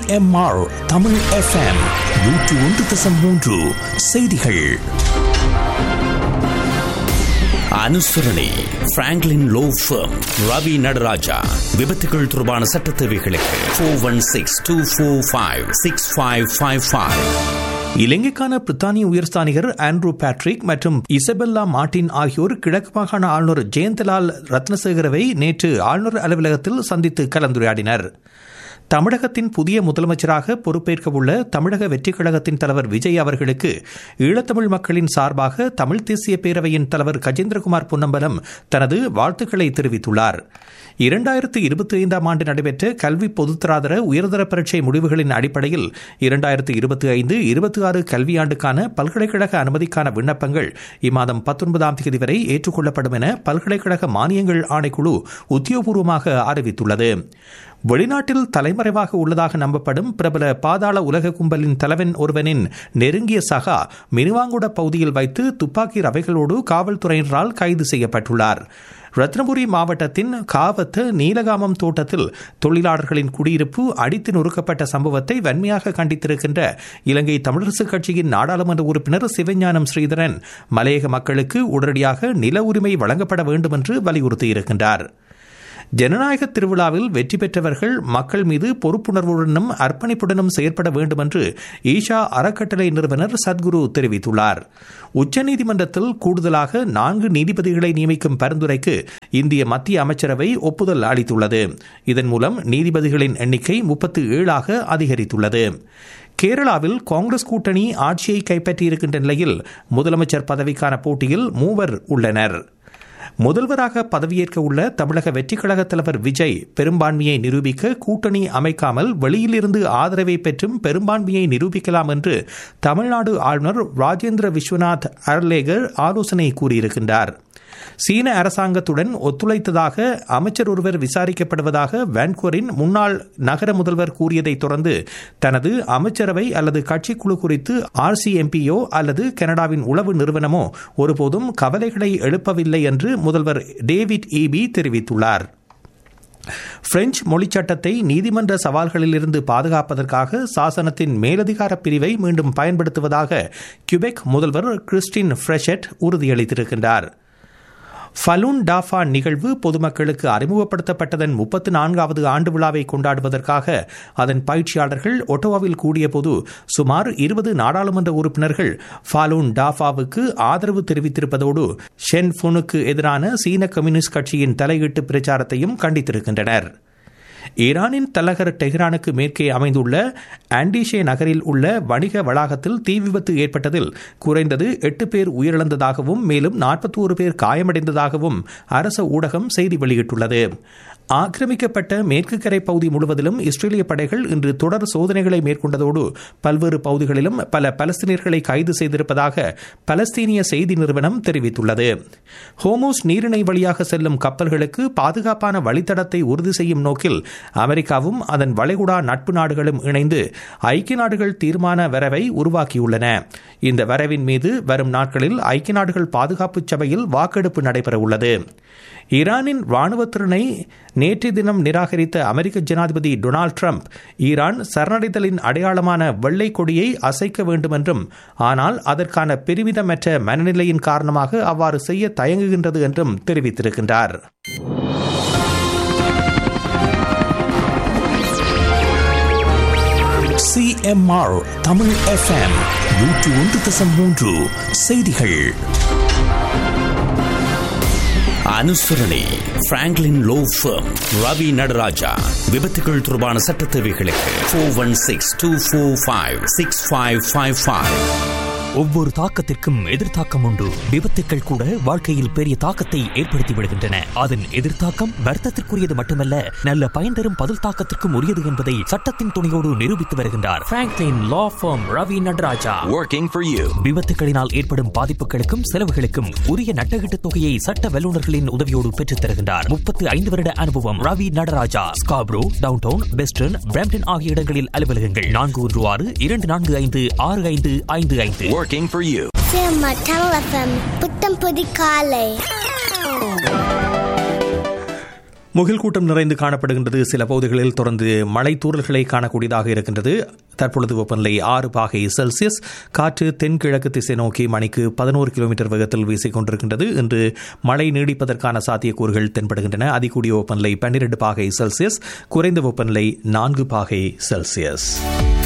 CMR Tamil FM நூற்று ஒன்று தசம் மூன்று செய்திகள் அனுசரணை Franklin law firm Ravi Nataraja விபத்துகள் தொடர்பான சட்ட தேவைகளுக்கு four one six two four five six five five five இலங்கைக்கான பிரித்தானிய உயர்ஸ்தானிகர் ஆண்ட்ரூ பேட்ரிக் மற்றும் இசபெல்லா மார்டின் ஆகியோர் கிழக்கு மாகாண ஆளுநர் ஜெயந்தலால் ரத்னசேகரவை நேற்று ஆளுநர் அலுவலகத்தில் சந்தித்து கலந்துரையாடினர் தமிழகத்தின் புதிய முதலமைச்சராக பொறுப்பேற்க உள்ள தமிழக வெற்றிக் கழகத்தின் தலைவர் விஜய் அவர்களுக்கு ஈழத்தமிழ் மக்களின் சார்பாக தமிழ் தேசிய பேரவையின் தலைவர் கஜேந்திரகுமார் பொன்னம்பலம் தனது வாழ்த்துக்களை தெரிவித்துள்ளார் இரண்டாயிரத்து இருபத்தி ஐந்தாம் ஆண்டு நடைபெற்ற கல்வி பொதுத்தராதர உயர்தர பரீட்சை முடிவுகளின் அடிப்படையில் இரண்டாயிரத்து இருபத்தி ஐந்து இருபத்தி ஆறு கல்வியாண்டுக்கான பல்கலைக்கழக அனுமதிக்கான விண்ணப்பங்கள் இம்மாதம் பத்தொன்பதாம் தேதி வரை ஏற்றுக்கொள்ளப்படும் என பல்கலைக்கழக மானியங்கள் ஆணைக்குழு உத்தியோகபூர்வமாக அறிவித்துள்ளது வெளிநாட்டில் தலைமறைவாக உள்ளதாக நம்பப்படும் பிரபல பாதாள உலக கும்பலின் தலைவன் ஒருவனின் நெருங்கிய சகா மினுவாங்குட பகுதியில் வைத்து துப்பாக்கி ரவைகளோடு காவல்துறையினரால் கைது செய்யப்பட்டுள்ளார் ரத்னபுரி மாவட்டத்தின் காவத்து நீலகாமம் தோட்டத்தில் தொழிலாளர்களின் குடியிருப்பு அடித்து நொறுக்கப்பட்ட சம்பவத்தை வன்மையாக கண்டித்திருக்கின்ற இலங்கை தமிழரசுக் கட்சியின் நாடாளுமன்ற உறுப்பினர் சிவஞானம் ஸ்ரீதரன் மலையக மக்களுக்கு உடனடியாக நில உரிமை வழங்கப்பட வேண்டும் என்று வலியுறுத்தியிருக்கின்றார் ஜனநாயக திருவிழாவில் வெற்றி பெற்றவர்கள் மக்கள் மீது பொறுப்புணர்வுடனும் அர்ப்பணிப்புடனும் செயற்பட வேண்டும் என்று ஈஷா அறக்கட்டளை நிறுவனர் சத்குரு தெரிவித்துள்ளார் உச்சநீதிமன்றத்தில் கூடுதலாக நான்கு நீதிபதிகளை நியமிக்கும் பரிந்துரைக்கு இந்திய மத்திய அமைச்சரவை ஒப்புதல் அளித்துள்ளது இதன் மூலம் நீதிபதிகளின் எண்ணிக்கை முப்பத்து ஏழாக அதிகரித்துள்ளது கேரளாவில் காங்கிரஸ் கூட்டணி ஆட்சியை கைப்பற்றியிருக்கின்ற நிலையில் முதலமைச்சர் பதவிக்கான போட்டியில் மூவர் உள்ளனர் முதல்வராக பதவியேற்க உள்ள தமிழக வெற்றிக் கழக தலைவர் விஜய் பெரும்பான்மையை நிரூபிக்க கூட்டணி அமைக்காமல் வெளியிலிருந்து ஆதரவை பெற்றும் பெரும்பான்மையை நிரூபிக்கலாம் என்று தமிழ்நாடு ஆளுநர் ராஜேந்திர விஸ்வநாத் அர்லேகர் ஆலோசனை கூறியிருக்கின்றார் சீன அரசாங்கத்துடன் ஒத்துழைத்ததாக அமைச்சர் ஒருவர் விசாரிக்கப்படுவதாக வான்கூரின் முன்னாள் நகர முதல்வர் கூறியதை தொடர்ந்து தனது அமைச்சரவை அல்லது கட்சிக்குழு குறித்து ஆர்சிஎம்பியோ அல்லது கனடாவின் உளவு நிறுவனமோ ஒருபோதும் கவலைகளை எழுப்பவில்லை என்று முதல்வர் டேவிட் ஈபி தெரிவித்துள்ளார் பிரெஞ்சு மொழிச் சட்டத்தை நீதிமன்ற சவால்களிலிருந்து பாதுகாப்பதற்காக சாசனத்தின் மேலதிகார பிரிவை மீண்டும் பயன்படுத்துவதாக கியூபெக் முதல்வர் கிறிஸ்டின் ஃப்ரெஷெட் உறுதியளித்திருக்கின்றார் ஃபலூன் டாஃபா நிகழ்வு பொதுமக்களுக்கு அறிமுகப்படுத்தப்பட்டதன் முப்பத்து நான்காவது ஆண்டு விழாவை கொண்டாடுவதற்காக அதன் பயிற்சியாளர்கள் ஒட்டோவாவில் கூடியபோது சுமார் இருபது நாடாளுமன்ற உறுப்பினர்கள் ஃபாலூன் டாஃபாவுக்கு ஆதரவு தெரிவித்திருப்பதோடு ஷென் ஃபுனுக்கு எதிரான சீன கம்யூனிஸ்ட் கட்சியின் தலையீட்டு பிரச்சாரத்தையும் கண்டித்திருக்கின்றனர் ஈரானின் தலைநகர் டெஹ்ரானுக்கு மேற்கே அமைந்துள்ள ஆண்டிஷே நகரில் உள்ள வணிக வளாகத்தில் தீ விபத்து ஏற்பட்டதில் குறைந்தது எட்டு பேர் உயிரிழந்ததாகவும் மேலும் நாற்பத்தோரு பேர் காயமடைந்ததாகவும் அரச ஊடகம் செய்தி வெளியிட்டுள்ளது ஆக்கிரமிக்கப்பட்ட மேற்கு கரை பகுதி முழுவதிலும் இஸ்ரேலிய படைகள் இன்று தொடர் சோதனைகளை மேற்கொண்டதோடு பல்வேறு பகுதிகளிலும் பல பலஸ்தீனியர்களை கைது செய்திருப்பதாக பலஸ்தீனிய செய்தி நிறுவனம் தெரிவித்துள்ளது ஹோமோஸ் நீரிணை வழியாக செல்லும் கப்பல்களுக்கு பாதுகாப்பான வழித்தடத்தை உறுதி செய்யும் நோக்கில் அமெரிக்காவும் அதன் வளைகுடா நட்பு நாடுகளும் இணைந்து ஐக்கிய நாடுகள் தீர்மான வரவை உருவாக்கியுள்ளன இந்த வரவின் மீது வரும் நாட்களில் ஐக்கிய நாடுகள் பாதுகாப்பு சபையில் வாக்கெடுப்பு நடைபெறவுள்ளது ஈரானின் ராணுவ திறனை நேற்றைய தினம் நிராகரித்த அமெரிக்க ஜனாதிபதி டொனால்டு ட்ரம்ப் ஈரான் சரணடைதலின் அடையாளமான வெள்ளை கொடியை அசைக்க வேண்டும் என்றும் ஆனால் அதற்கான பெருமிதமற்ற மனநிலையின் காரணமாக அவ்வாறு செய்ய தயங்குகின்றது என்றும் தெரிவித்திருக்கின்றார் சிஎம்ஆர் தமிழ் எஃப்எம் நூற்று ஒன்று தசம் மூன்று செய்திகள் அனுசரணை Franklin law firm Ravi Nataraja விபத்துகள் தொடர்பான சட்ட தேவைகளுக்கு four one six two four five six five five five ஒவ்வொரு தாக்கத்திற்கும் எதிர்த்தாக்கம் உண்டு விபத்துக்கள் கூட வாழ்க்கையில் பெரிய தாக்கத்தை ஏற்படுத்தி விடுகின்றன அதன் எதிர்த்தாக்கம் வர்த்தத்திற்குரியது மட்டுமல்ல நல்ல பயன் தரும் பதில் தாக்கத்திற்கும் உரியது என்பதை சட்டத்தின் துணையோடு நிரூபித்து வருகின்றார் Franklin law firm Ravi Nataraja Working for you. விபத்துகளினால் ஏற்படும் பாதிப்புகளுக்கும் செலவுகளுக்கும் உரிய நட்டகீட்டு தொகையை சட்ட வல்லுநர்களின் உதவியோடு பெற்றுத் தருகின்றார் முப்பத்து ஐந்து வருட அனுபவம் Ravi Nataraja Scarborough downtown western Brampton ஆகிய இடங்களில் அலுவலகங்கள் நான்கு ஒன்று ஆறு இரண்டு நான்கு ஐந்து ஆறு ஐந்து ஐந்து ஐந்து Working for you. Cinema Tamil FM புத்தம் புது காலை முகில் கூட்டம் நிறைந்து காணப்படுகின்றது சில பகுதிகளில் தொடர்ந்து மழை தூறல்களை காணக்கூடியதாக இருக்கின்றது தற்பொழுது வெப்பநிலை ஆறு பாகை செல்சியஸ் காற்று தென்கிழக்கு திசை நோக்கி மணிக்கு பதினோரு கிலோமீட்டர் வேகத்தில் வீசிக் கொண்டிருக்கின்றது இன்று மழை நீடிப்பதற்கான சாத்தியக்கூறுகள் தென்படுகின்றன அதிகூடிய வெப்பநிலை பன்னிரண்டு பாகை செல்சியஸ் குறைந்த வெப்பநிலை நான்கு பாகை செல்சியஸ்